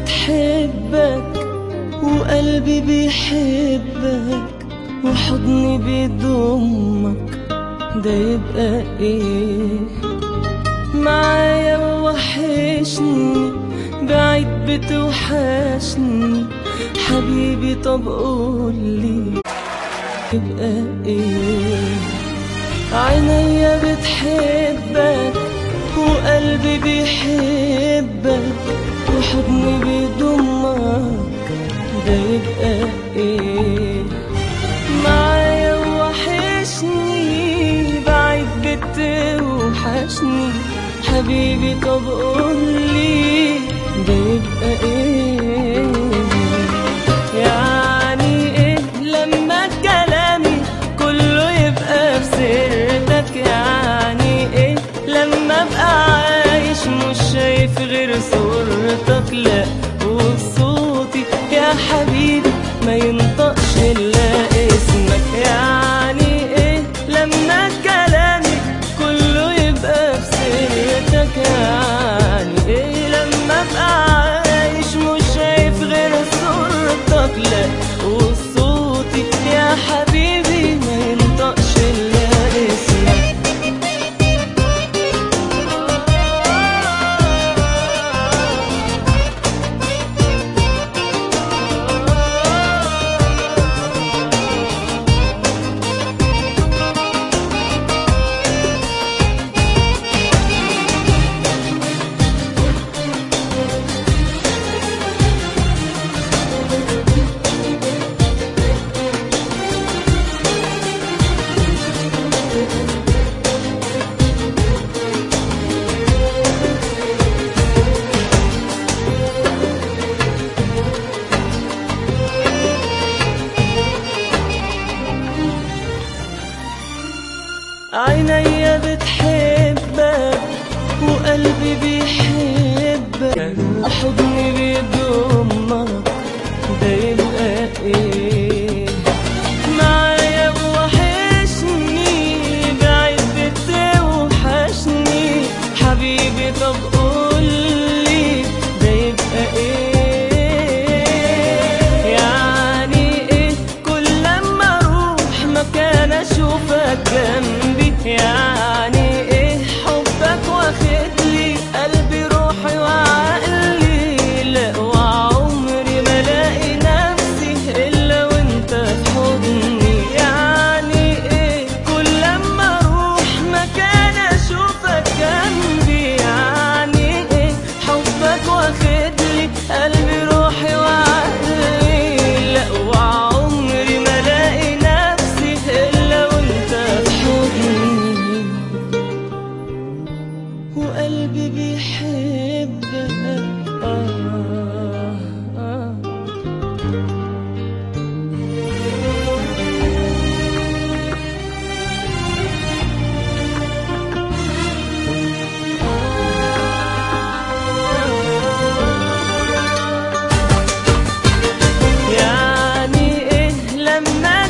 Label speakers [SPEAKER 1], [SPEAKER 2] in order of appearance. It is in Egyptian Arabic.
[SPEAKER 1] بتحبك وقلبي بيحبك وحضني بيضمك ده يبقى ايه معايا وحشني بعيد بتوحشني حبيبي طب قولي يبقى ايه عينيا بتحبك وقلبي بيحبك وحضني بيضمك ده يبقى ايه معايا وحشني بعيد بتوحشني حبيبي طب قولي ده يبقى ايه يعني ايه لما كلامي كله يبقى في سيرتك يعني ايه لما ابقى عايش مش شايف غير صورتك لا وصوتي يا حبيبي ما ينطقش الا اسمك يعني ايه لما كلامي كله يبقى في سيرتك يعني ايه لما ابقى عايش مش شايف غير صورتك لا وصوتي يا حبيبي ما ينطقش الا اسمك عينيا بتحبك وقلبي بيحبك حضني بيضمك ده يبقى ايه معايا وحشني بعيد بتوحشني حبيبي طب قولي ده يبقى ايه يعني ايه كل لما اروح مكان اشوفك جنبي يعني ايه حبك واخد لي قلبي روحي وعقلي لا وعمري ما الاقي نفسي الا وانت في حضني يعني ايه كل لما اروح مكان اشوفك جنبي يعني ايه حبك واخد لي قلبي روحي وعقلي لا وعمري ما الاقي نفسي الا وانت في حضني وقلبي بيحبك آه آه يعني ايه لما